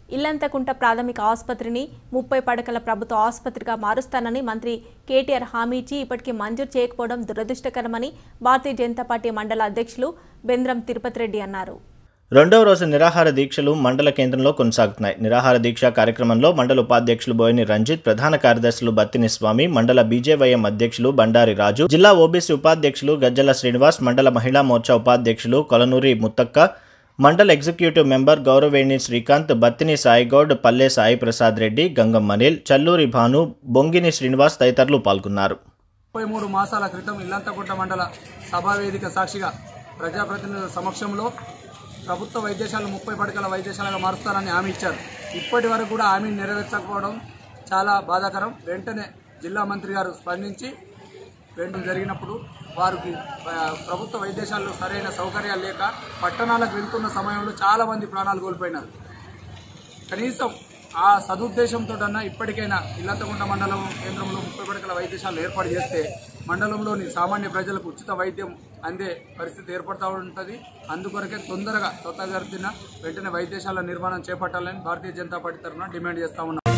ఇల్లంతకుంట ప్రాథమిక ఆసుపత్రిని ముప్పై పడకల ప్రభుత్వ ఆసుపత్రిగా మారుస్తానని మంత్రి కేటీఆర్ హామీ ఇచ్చి ఇప్పటికీ మంజూరు చేయకపోవడం దురదృష్టకరమని భారతీయ జనతా పార్టీ మండల అధ్యక్షులు బెంద్రం తిరుపతి రెడ్డి అన్నారు రెండవ రోజు నిరాహార దీక్షలు మండల కేంద్రంలో కొనసాగుతున్నాయి నిరాహార దీక్ష కార్యక్రమంలో మండల ఉపాధ్యక్షులు బోయిని రంజిత్ ప్రధాన కార్యదర్శులు బత్తిని స్వామి మండల బీజేవైఎం అధ్యక్షులు బండారి రాజు జిల్లా ఓబీసీ ఉపాధ్యక్షులు గజ్జల శ్రీనివాస్ మండల మహిళా మోర్చా ఉపాధ్యక్షులు కొలనూరి ముత్తక్క మండల ఎగ్జిక్యూటివ్ మెంబర్ గౌరవేణి శ్రీకాంత్ బత్తిని సాయిగౌడ్ పల్లె సాయి ప్రసాద్ రెడ్డి గంగం మనీల్ చల్లూరి భాను బొంగిని శ్రీనివాస్ తదితరులు పాల్గొన్నారు ముప్పై మూడు మాసాల క్రితం ఇల్లంతకుంట మండల సభా వేదిక సాక్షిగా ప్రజాప్రతినిధుల సమక్షంలో ప్రభుత్వ వైద్యశాలను ముప్పై పడకల వైద్యశాలగా మారుస్తారని హామీ ఇచ్చారు ఇప్పటి వరకు కూడా హామీని నెరవేర్చకపోవడం చాలా బాధాకరం వెంటనే జిల్లా మంత్రి గారు స్పందించి వెంటనే జరిగినప్పుడు వారికి ఆ, ప్రభుత్వ వైద్యశాలలో సరైన సౌకర్యాలు లేక పట్టణాలకు వెళ్తున్న సమయంలో చాలా మంది ప్రాణాలు కోల్పోయినారు కనీసం ఆ సదుద్దేశంతో ఇప్పటికైనా ఇల్లంతకుంట మండలం కేంద్రంలో ముప్పై పడకల వైద్యశాలలు ఏర్పాటు చేస్తే మండలంలోని సామాన్య ప్రజలకు ఉచిత వైద్యం అందే పరిస్థితి ఏర్పడుతూ ఉంటుంది అందుకొరకే తొందరగా త్వరగతిన వెంటనే వైద్యశాల నిర్మాణం చేపట్టాలని భారతీయ జనతా పార్టీ తరఫున డిమాండ్ చేస్తా ఉన్నాం